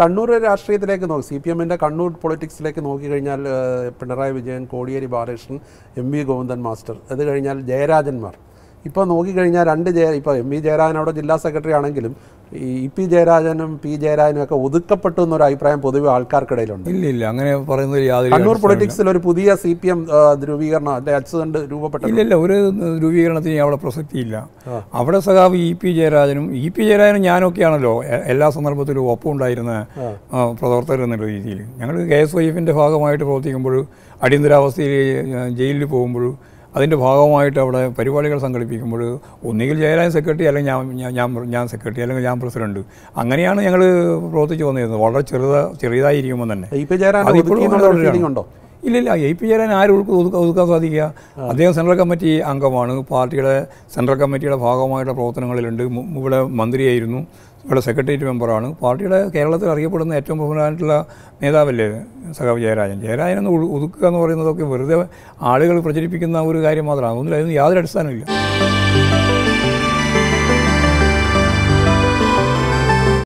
കണ്ണൂർ രാഷ്ട്രീയത്തിലേക്ക് നോക്കി C P എമ്മിൻ്റെ കണ്ണൂർ പൊളിറ്റിക്സിലേക്ക് നോക്കിക്കഴിഞ്ഞാൽ ഏഹ്, Pinarayi Vijayan Kodiyeri Balakrishnan M V Govindan master അത് കഴിഞ്ഞാൽ ജയരാജന്മാർ ഇപ്പോൾ നോക്കിക്കഴിഞ്ഞാൽ രണ്ട് ജയ ഇപ്പോൾ എം വി ജയരാജൻ അവിടെ ജില്ലാ സെക്രട്ടറി ആണെങ്കിലും ഈ ഇ പി ജയരാജനും പി ജയരാജനും ഒക്കെ ഒതുക്കപ്പെട്ടു എന്നൊരു അഭിപ്രായം പൊതുവെ ആൾക്കാർക്കിടയിലുണ്ട് ഇല്ല ഇല്ല അങ്ങനെ പറയുന്നത് യാതൊരു കണ്ണൂർ അടിസ്ഥാനവുമില്ല. പൊളിറ്റിക്സിൽ ഒരു പുതിയ സി പി എം ധ്രുവീകരണം അല്ലെ അച്ചുതണ്ട് രൂപപ്പെട്ടു ഇല്ല ഇല്ല ഒരു രൂപീകരണത്തിന് അവിടെ പ്രസക്തിയില്ല അവിടെ സഖാവ് ഇ പി ജയരാജനും ഇ പി ജയരാജനും ഞാനൊക്കെയാണല്ലോ എ- എല്ലാ സന്ദർഭത്തിലും ഒപ്പം ഉണ്ടായിരുന്ന ആ, പ്രവർത്തകർ എന്നുള്ള രീതിയിൽ ഞങ്ങൾ കെ എസ് വൈ എഫിൻ്റെ ഭാഗമായിട്ട് പ്രവർത്തിക്കുമ്പോൾ അടിയന്തരാവസ്ഥയിൽ ഏ, ജയിലിൽ പോകുമ്പോൾ അതിൻ്റെ ഭാഗമായിട്ട് അവിടെ പരിപാടികൾ സംഘടിപ്പിക്കുമ്പോൾ ഒന്നുകിൽ ജയരാജൻ സെക്രട്ടറി അല്ലെങ്കിൽ ഞാൻ ഞാൻ- ഞാൻ ഞാൻ സെക്രട്ടറി അല്ലെങ്കിൽ ഞാൻ പ്രസിഡന്റ് അങ്ങനെയാണ് ഞങ്ങൾ പ്രവർത്തിച്ച് വന്നിരുന്നത് വളരെ ചെറുത ചെറിയതായിരിക്കുമ്പോൾ തന്നെ ഇ പി ജയരാജൻ അതിപ്പോഴും ഒതുക്കി എന്നുള്ള തുടരുകയാണ്. ഫീലിംഗ് ഉണ്ടോ ഇല്ല ഇല്ല എ പി ജയരാൻ ആരും ഒതുക്ക- ഒതുക്ക- ഒതുക്കാൻ സാധിക്കുക അദ്ദേഹം സെൻട്രൽ കമ്മിറ്റി അംഗമാണ് പാർട്ടിയുടെ സെൻട്രൽ കമ്മിറ്റിയുടെ ഭാഗമായിട്ടുള്ള പ്രവർത്തനങ്ങളിലുണ്ട് മു- ഇവിടെ മന്ത്രിയായിരുന്നു ഇവിടെ സെക്രട്ടേറിയറ്റ് മെമ്പറാണ് പാർട്ടിയുടെ കേരളത്തിൽ അറിയപ്പെടുന്ന ഏറ്റവും പ്രധാനമായിട്ടുള്ള നേതാവല്ലേ സഖാവ് ജയരാജൻ ജയരാജനെന്ന് ഒതു- ഒതുക്കുക എന്ന് പറയുന്നതൊക്കെ വെറുതെ ആളുകൾ പ്രചരിപ്പിക്കുന്ന ഒരു കാര്യം മാത്രമാണ് ഒന്നുമില്ല അതിന് യാതൊരു അടിസ്ഥാനമില്ല